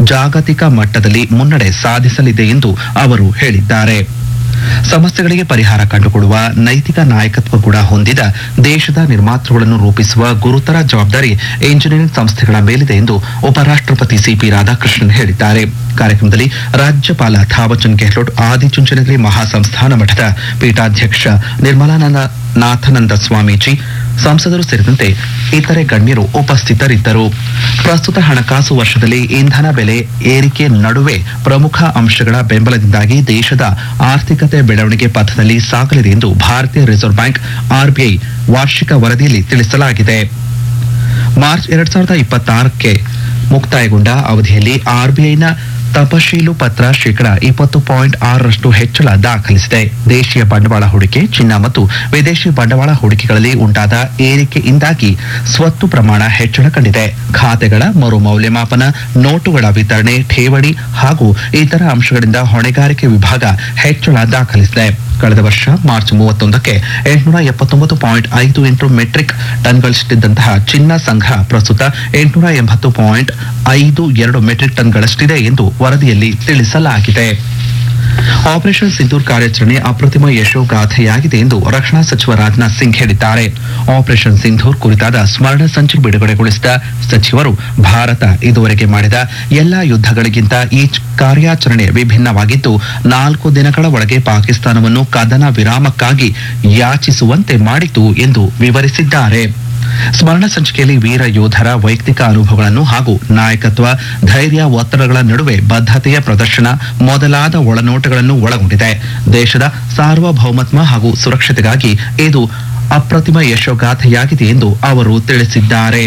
ಜಾಗತಿಕ ಮಟ್ಟದಲ್ಲಿ ಮುನ್ನಡೆ ಸಾಧಿಸಲಿದೆ ಎಂದು ಅವರು ಹೇಳಿದ್ದಾರೆ ಸಮಸ್ಯೆಗಳಿಗೆ ಪರಿಹಾರ ಕಂಡುಕೊಳ್ಳುವ ನೈತಿಕ ನಾಯಕತ್ವ ಕೂಡ ಹೊಂದಿದ ದೇಶದ ನಿರ್ಮಾತೃಗಳನ್ನು ರೂಪಿಸುವ ಗುರುತರ ಜವಾಬ್ದಾರಿ ಇಂಜಿನಿಯರಿಂಗ್ ಸಂಸ್ಥೆಗಳ ಮೇಲಿದೆ ಎಂದು ಉಪರಾಷ್ಟ್ರಪತಿ ಸಿಪಿ ರಾಧಾಕೃಷ್ಣನ್ ಹೇಳಿದ್ದಾರೆ ಕಾರ್ಯಕ್ರಮದಲ್ಲಿ ರಾಜ್ಯಪಾಲ ಥಾವರ್ಚಂದ್ ಗೆಹ್ಲೋಟ್ ಆದಿಚುಂಚನಗಿರಿ ಮಹಾಸಂಸ್ಥಾನ ಮಠದ ಪೀಠಾಧ್ಯಕ್ಷ ನಿರ್ಮಲಾನಂದ ನಾಥಾನಂದ ಸ್ವಾಮೀಜಿ ಸಂಸದರು ಸೇರಿದಂತೆ ಇತರೆ ಗಣ್ಯರು ಉಪಸ್ಥಿತರಿದ್ದರು ಪ್ರಸ್ತುತ ಹಣಕಾಸು ವರ್ಷದಲ್ಲಿ ಇಂಧನ ಬೆಲೆ ಏರಿಕೆ ನಡುವೆ ಪ್ರಮುಖ ಅಂಶಗಳ ಬೆಂಬಲದಿಂದಾಗಿ ದೇಶದ ಆರ್ಥಿಕತೆ ಬೆಳವಣಿಗೆ ಪಥದಲ್ಲಿ ಸಾಗಲಿದೆ ಎಂದು ಭಾರತೀಯ ರಿಸರ್ವ್ ಬ್ಯಾಂಕ್ ಆರ್ಬಿಐ ವಾರ್ಷಿಕ ವರದಿಯಲ್ಲಿ ತಿಳಿಸಲಾಗಿದೆ ಮಾರ್ಚ್ ಎರಡ್ ಸಾವಿರದ ಇಪ್ಪತ್ತಾರಕ್ಕೆ ಮುಕ್ತಾಯಗೊಂಡ ಅವಧಿಯಲ್ಲಿ ಆರ್ಬಿಐನ ತಪಶೀಲು ಪತ್ರ ಶೇಕಡ ಇಪ್ಪತ್ತು ಪಾಯಿಂಟ್ ಆರರಷ್ಟು ಹೆಚ್ಚಳ ದಾಖಲಿಸಿದೆ ದೇಶೀಯ ಬಂಡವಾಳ ಹೂಡಿಕೆ ಚಿನ್ನ ಮತ್ತು ವಿದೇಶಿ ಬಂಡವಾಳ ಹೂಡಿಕೆಗಳಲ್ಲಿ ಉಂಟಾದ ಏರಿಕೆಯಿಂದಾಗಿ ಸ್ವತ್ತು ಪ್ರಮಾಣ ಹೆಚ್ಚಳ ಕಂಡಿದೆ ಖಾತೆಗಳ ಮರು ಮೌಲ್ಯಮಾಪನ ನೋಟುಗಳ ವಿತರಣೆ ಠೇವಣಿ ಹಾಗೂ ಇತರ ಅಂಶಗಳಿಂದ ಹೊಣೆಗಾರಿಕೆ ವಿಭಾಗ ಹೆಚ್ಚಳ ದಾಖಲಿಸಿದೆ ಕಳೆದ ವರ್ಷ ಮಾರ್ಚ್ ಮೂವತ್ತೊಂದಕ್ಕೆ ಎಂಟುನೂರ ಎಪ್ಪತ್ತೊಂಬತ್ತು ಪಾಯಿಂಟ್ ಐದು ಎಂಟು ಮೆಟ್ರಿಕ್ ಟನ್ಗಳಷ್ಟಿದ್ದಂತಹ ಚಿನ್ನ ಸಂಗ್ರಹ ಪ್ರಸ್ತುತ ಎಂಟುನೂರ ಎಂಬತ್ತು ಪಾಯಿಂಟ್ ಐದು ಎರಡು ಮೆಟ್ರಿಕ್ ಟನ್ಗಳಷ್ಟಿದೆ ಎಂದು ವರದಿಯಲ್ಲಿ ತಿಳಿಸಲಾಗಿದೆ ಆಪರೇಷನ್ ಸಿಂಧೂರ್ ಕಾರ್ಯಾಚರಣೆ ಅಪ್ರತಿಮ ಯಶೋಗಾಥೆಯಾಗಿದೆ ಎಂದು ರಕ್ಷಣಾ ಸಚಿವ ರಾಜನಾಥ್ ಸಿಂಗ್ ಹೇಳಿದ್ದಾರೆ ಆಪರೇಷನ್ ಸಿಂಧೂರ್ ಕುರಿತಾದ ಸ್ಮರಣ ಸಂಚು ಬಿಡುಗಡೆಗೊಳಿಸಿದ ಸಚಿವರು ಭಾರತ ಇದುವರೆಗೆ ಮಾಡಿದ ಎಲ್ಲಾ ಯುದ್ಧಗಳಿಗಿಂತ ಈ ಚ- ಕಾರ್ಯಾಚರಣೆ ವಿಭಿನ್ನವಾಗಿದ್ದು ನಾಲ್ಕು ದಿನಗಳ ಒಳಗೆ ಪಾಕಿಸ್ತಾನವನ್ನು ಕದನ ವಿರಾಮಕ್ಕಾಗಿ ಯಾಚಿಸುವಂತೆ ಮಾಡಿತು ಎಂದು ವಿವರಿಸಿದ್ದಾರೆ ಸ್ಮರಣ ಸಂಚಿಕೆಯಲ್ಲಿ ವೀರ ಯೋಧರ ವೈಯಕ್ತಿಕ ಅನುಭವಗಳನ್ನು ಹಾಗೂ ನಾಯಕತ್ವ ಧೈರ್ಯ ಒತ್ತಡಗಳ ನಡುವೆ ಬದ್ಧತೆಯ ಪ್ರದರ್ಶನ ಮೊದಲಾದ ಒಳನೋಟಗಳನ್ನು ಒಳಗೊಂಡಿದೆ ದೇಶದ ಸಾರ್ವಭೌಮತ್ವ ಹಾಗೂ ಸುರಕ್ಷತೆಗಾಗಿ ಇದು ಅಪ್ರತಿಮ ಯಶೋಗಾಥೆಯಾಗಿದೆ ಎಂದು ಅವರು ತಿಳಿಸಿದ್ದಾರೆ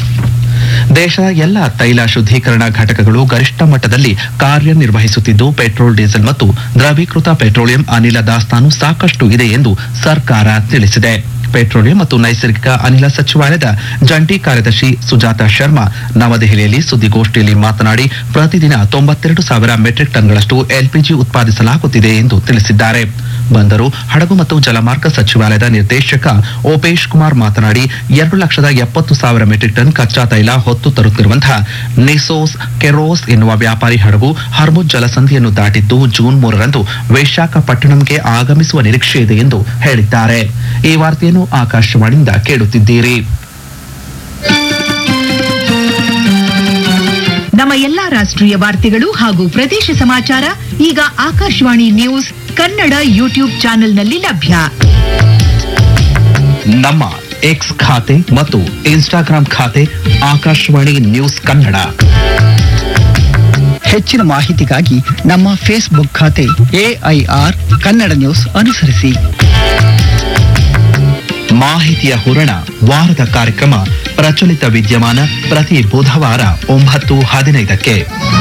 ದೇಶದ ಎಲ್ಲ ತೈಲ ಶುದ್ಧೀಕರಣ ಘಟಕಗಳು ಗರಿಷ್ಠ ಮಟ್ಟದಲ್ಲಿ ಕಾರ್ಯನಿರ್ವಹಿಸುತ್ತಿದ್ದು ಪೆಟ್ರೋಲ್ ಡೀಸೆಲ್ ಮತ್ತು ದ್ರವೀಕೃತ ಪೆಟ್ರೋಲಿಯಂ ಅನಿಲ ದಾಸ್ತಾನು ಸಾಕಷ್ಟು ಇದೆ ಎಂದು ಸರ್ಕಾರ ತಿಳಿಸಿದೆ ಪೆಟ್ರೋಲಿಯಂ ಮತ್ತು ನೈಸರ್ಗಿಕ ಅನಿಲ ಸಚಿವಾಲಯದ ಜಂಟಿ ಕಾರ್ಯದರ್ಶಿ ಸುಜಾತ ಶರ್ಮಾ ನವದೆಹಲಿಯಲ್ಲಿ ಸುದ್ದಿಗೋಷ್ಠಿಯಲ್ಲಿ ಮಾತನಾಡಿ ಪ್ರತಿದಿನ ತೊಂಬತ್ತೆರಡು ಸಾವಿರ ಮೆಟ್ರಿಕ್ ಟನ್ಗಳಷ್ಟು ಎಲ್ಪಿಜಿ ಉತ್ಪಾದಿಸಲಾಗುತ್ತಿದೆ ಎಂದು ತಿಳಿಸಿದ್ದಾರೆ ಬಂದರು ಹಡಗು ಮತ್ತು ಜಲಮಾರ್ಗ ಸಚಿವಾಲಯದ ನಿರ್ದೇಶಕ ಓಪೇಶ್ ಕುಮಾರ್ ಮಾತನಾಡಿ ಎರಡು ಲಕ್ಷದ ಎಪ್ಪತ್ತು ಸಾವಿರ ಮೆಟ್ರಿಕ್ ಟನ್ ಕಚ್ಚಾ ತೈಲ ಹೊತ್ತು ತರುತ್ತಿರುವಂತಹ ನಿಸೋಸ್ ಕೆರೋಸ್ ಎನ್ನುವ ವ್ಯಾಪಾರಿ ಹಡಗು ಹರ್ಮುಜ್ ಜಲಸಂಧಿಯನ್ನು ದಾಟಿದ್ದು ಜೂನ್ ಮೂರರಂದು ವಿಶಾಖಪಟ್ಟಣಂಗೆ ಆಗಮಿಸುವ ನಿರೀಕ್ಷೆ ಇದೆ ಎಂದು ಹೇಳಿದ್ದಾರೆ ಈ ವಾರ್ತೆಯನ್ನು ಆಕಾಶವಾಣಿಯಿಂದ ಕೇಳುತ್ತಿದ್ದೀರಿ ನಮ್ಮ ಎಲ್ಲಾ ರಾಷ್ಟ್ರೀಯ ವಾರ್ತೆಗಳು ಹಾಗೂ ಪ್ರದೇಶ ಸಮಾಚಾರ ಈಗ ಆಕಾಶವಾಣಿ ನ್ಯೂಸ್ ಕನ್ನಡ ಯೂಟ್ಯೂಬ್ ಚಾನೆಲ್ನಲ್ಲಿ ಲಭ್ಯ ನಮ್ಮ ಎಕ್ಸ್ ಖಾತೆ ಮತ್ತು ಇನ್ಸ್ಟಾಗ್ರಾಂ ಖಾತೆ ಆಕಾಶವಾಣಿ ನ್ಯೂಸ್ ಕನ್ನಡ ಹೆಚ್ಚಿನ ಮಾಹಿತಿಗಾಗಿ ನಮ್ಮ ಫೇಸ್ಬುಕ್ ಖಾತೆ ಎಐಆರ್ ಕನ್ನಡ ನ್ಯೂಸ್ ಅನುಸರಿಸಿ ಮಾಹಿತಿಯ ಹೂರಣ ವಾರದ ಕಾರ್ಯಕ್ರಮ ಪ್ರಚಲಿತ ವಿದ್ಯಮಾನ ಪ್ರತಿ ಬುಧವಾರ ಒಂಬತ್ತು ಹದಿನೈದಕ್ಕೆ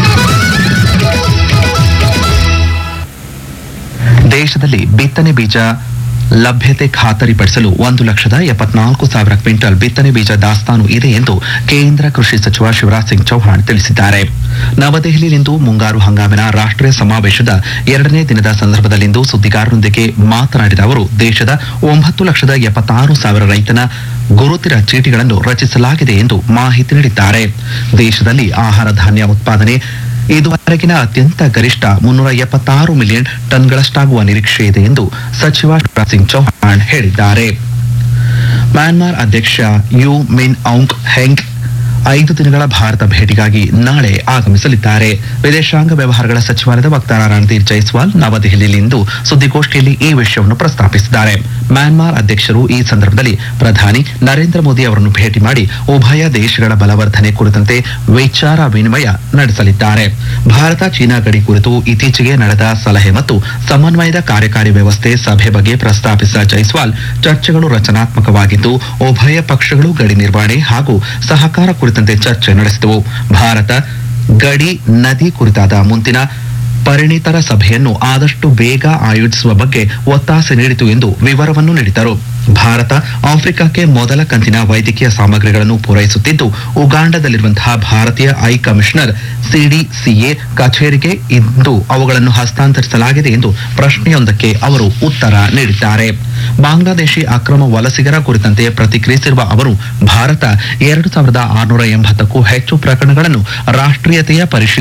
ದೇಶದಲ್ಲಿ ಬಿತ್ತನೆ ಬೀಜ ಲಭ್ಯತೆ ಖಾತರಿಪಡಿಸಲು ಒಂದು ಲಕ್ಷದ ಎಪ್ಪತ್ನಾಲ್ಕು ಸಾವಿರ ಕ್ವಿಂಟಲ್ ಬಿತ್ತನೆ ಬೀಜ ದಾಸ್ತಾನು ಇದೆ ಎಂದು ಕೇಂದ್ರ ಕೃಷಿ ಸಚಿವ ಶಿವರಾಜ್ ಸಿಂಗ್ ಚೌಹಾಣ್ ತಿಳಿಸಿದ್ದಾರೆ ನವದೆಹಲಿಯಲ್ಲಿಂದು ಮುಂಗಾರು ಹಂಗಾಮಿನ ರಾಷ್ಟ್ರೀಯ ಸಮಾವೇಶದ ಎರಡನೇ ದಿನದ ಸಂದರ್ಭದಲ್ಲಿಂದು ಸುದ್ದಿಗಾರರೊಂದಿಗೆ ಮಾತನಾಡಿದ ಅವರು ದೇಶದ ಒಂಬತ್ತು ಲಕ್ಷದ ಎಪ್ಪತ್ತಾರು ಸಾವಿರ ರೈತನ ಗುರುತಿನ ಚೀಟಿಗಳನ್ನು ರಚಿಸಲಾಗಿದೆ ಎಂದು ಮಾಹಿತಿ ನೀಡಿದ್ದಾರೆ ದೇಶದಲ್ಲಿ ಆಹಾರ ಧಾನ್ಯ ಉತ್ಪಾದನೆ ಇದುವರೆಗಿನ ಅತ್ಯಂತ ಗರಿಷ್ಠ ಮುನ್ನೂರ ಎಪ್ಪತ್ತಾರು ಮಿಲಿಯನ್ ಟನ್ಗಳಷ್ಟಾಗುವ ನಿರೀಕ್ಷೆ ಇದೆ ಎಂದು ಸಚಿವ ಶಿವರಾಜ್ ಸಿಂಗ್ ಚೌಹಾಣ್ ಹೇಳಿದ್ದಾರೆ ಮ್ಯಾನ್ಮಾರ್ ಅಧ್ಯಕ್ಷ ಯು ಮಿನ್ ಔಂಗ್ ಹೆಂಗ್ ಐದು ದಿನಗಳ ಭಾರತ ಭೇಟಿಗಾಗಿ ನಾಳೆ ಆಗಮಿಸಲಿದ್ದಾರೆ ವಿದೇಶಾಂಗ ವ್ಯವಹಾರಗಳ ಸಚಿವಾಲಯದ ವಕ್ತಾರ ರಣಧೀರ್ ಜೈಸ್ವಾಲ್ ನವದೆಹಲಿಯಲ್ಲಿಂದು ಸುದ್ದಿಗೋಷ್ಠಿಯಲ್ಲಿ ಈ ವಿಷಯವನ್ನು ಪ್ರಸ್ತಾಪಿಸಿದ್ದಾರೆ ಮ್ಯಾನ್ಮಾರ್ ಅಧ್ಯಕ್ಷರು ಈ ಸಂದರ್ಭದಲ್ಲಿ ಪ್ರಧಾನಿ ನರೇಂದ್ರ ಮೋದಿ ಅವರನ್ನು ಭೇಟಿ ಮಾಡಿ ಉಭಯ ದೇಶಗಳ ಬಲವರ್ಧನೆ ಕುರಿತಂತೆ ವಿಚಾರ ವಿನಿಮಯ ನಡೆಸಲಿದ್ದಾರೆ ಭಾರತ ಚೀನಾ ಗಡಿ ಕುರಿತು ಇತ್ತೀಚೆಗೆ ನಡೆದ ಸಲಹೆ ಮತ್ತು ಸಮನ್ವಯದ ಕಾರ್ಯಕಾರಿ ವ್ಯವಸ್ಥೆ ಸಭೆ ಬಗ್ಗೆ ಪ್ರಸ್ತಾಪಿಸಿದ ಜೈಸ್ವಾಲ್ ಚರ್ಚೆಗಳು ರಚನಾತ್ಮಕವಾಗಿದ್ದು ಉಭಯ ಪಕ್ಷಗಳು ಗಡಿ ನಿರ್ವಹಣೆ ಹಾಗೂ ಸಹಕಾರ ಕುರಿತಂತೆ ಚರ್ಚೆ ನಡೆಸಿದವು ಭಾರತ ಗಡಿ ನದಿ ಕುರಿತಾದ ಮುಂದಿನ ಪರಿಣಿತರ ಸಭೆಯನ್ನು ಆದಷ್ಟು ಬೇಗ ಆಯೋಜಿಸುವ ಬಗ್ಗೆ ಒತ್ತಾಸೆ ನೀಡಿತು ಎಂದು ವಿವರವನ್ನು ನೀಡಿದರು ಭಾರತ ಆಫ್ರಿಕಾಕ್ಕೆ ಮೊದಲ ಕಂತಿನ ವೈದ್ಯಕೀಯ ಸಾಮಗ್ರಿಗಳನ್ನು ಪೂರೈಸುತ್ತಿದ್ದು ಉಗಾಂಡದಲ್ಲಿರುವಂತಹ ಭಾರತೀಯ ಐ ಕಮಿಷನರ್ ಸಿಡಿಸಿಎ ಕಚೇರಿಗೆ ಇಂದು ಅವುಗಳನ್ನು ಹಸ್ತಾಂತರಿಸಲಾಗಿದೆ ಎಂದು ಪ್ರಶ್ನೆಯೊಂದಕ್ಕೆ ಅವರು ಉತ್ತರ ನೀಡಿದ್ದಾರೆ ಬಾಂಗ್ಲಾದೇಶಿ ಅಕ್ರಮ ವಲಸಿಗರ ಕುರಿತಂತೆ ಪ್ರತಿಕ್ರಿಯಿಸಿರುವ ಅವರು ಭಾರತ ಎರಡು ಸಾವಿರದ ಆರುನೂರ ಎಂಬತ್ತಕ್ಕೂ ಹೆಚ್ಚು ಪ್ರಕರಣಗಳನ್ನು ರಾಷ್ಟ್ರೀಯತೆಯ ಪರಿಶೀಲನೆ